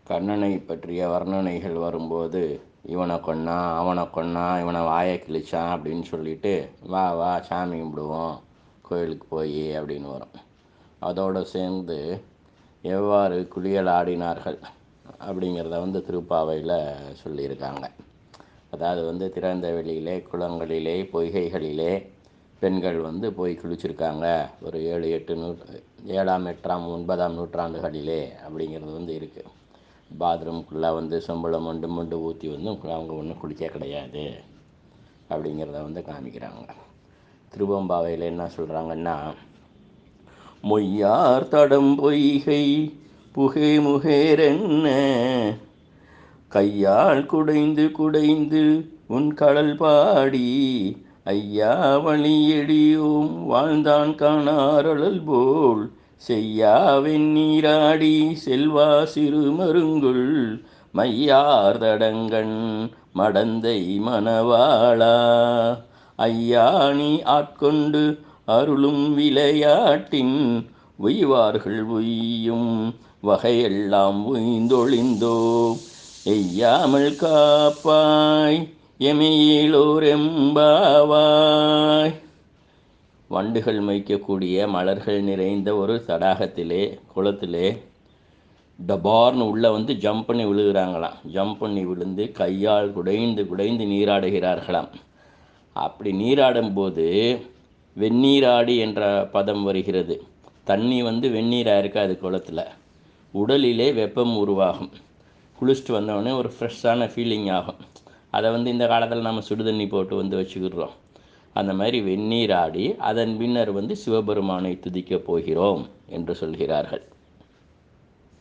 கண்ணனை பற்றிய வர்ணனைகள் வரும்போது இவனை கொன்னா அவனை கொன்னா இவனை வாயை கிழிச்சான் அப்படின்னு சொல்லிட்டு வா வா சாமி கும்பிடுவோம் கோயிலுக்கு போய் அப்படின்னு வரும் அதோடு சேர்ந்து எவ்வாறு குளியல் ஆடினார்கள் அப்படிங்கிறத வந்து திருப்பாவையில் சொல்லியிருக்காங்க அதாவது வந்து திறந்த வெளியிலே குளங்களிலே பொய்கைகளிலே பெண்கள் வந்து போய் குளிச்சிருக்காங்க ஒரு ஏழு எட்டு நூ ஏழாம் எட்டாம் ஒன்பதாம் நூற்றாண்டுகளிலே அப்படிங்கிறது வந்து இருக்குது பாத்ரூம்குள்ளே வந்து சொம்பளம் மொண்டு மொண்டு ஊற்றி வந்து அவங்க ஒன்றும் குளிக்க கிடையாது அப்படிங்கிறத வந்து காமிக்கிறாங்க திருவம்பாவையில் என்ன சொல்கிறாங்கன்னா மொய்யார் தடம் பொய்கை புகை முகேரென்ன கையால் குடைந்து குடைந்து உன் கடல் பாடி ஐயா வழியடியோம் வாழ்ந்தான் காணாரழல் போல் செய்யா வெந்நீராடி செல்வா சிறு மருங்குள் மையார் தடங்கண் மடந்தை மணவாளா ஐயா நீ ஆட்கொண்டு அருளும் விளையாட்டின் உய்வார்கள் உய்யும் வகையெல்லாம் உய்ந்தொழிந்தோ எய்யாமல் காப்பாய் எமையிலோர் எம்பாவாய் வண்டுகள் மேய்க்கக்கூடிய மலர்கள் நிறைந்த ஒரு தடாகத்திலே குளத்திலே டபார்னு உள்ளே வந்து ஜம்ப் பண்ணி விழுகிறாங்களாம் ஜம்ப் பண்ணி விழுந்து கையால் குடைந்து குடைந்து நீராடுகிறார்களாம் அப்படி நீராடும்போது வெந்நீராடி என்ற பதம் வருகிறது தண்ணி வந்து வெந்நீராக இருக்காது குளத்தில் உடலிலே வெப்பம் உருவாகும் குளிச்சுட்டு வந்தோடனே ஒரு ஃப்ரெஷ்ஷான ஃபீலிங் ஆகும் அதை வந்து இந்த காலத்தில் நம்ம சுடுதண்ணி போட்டு வந்து வச்சுக்கிடுறோம் அந்த மாதிரி வெந்நீராடி அதன் பின்னர் வந்து சிவபெருமானை துதிக்கப் போகிறோம் என்று சொல்கிறார்கள்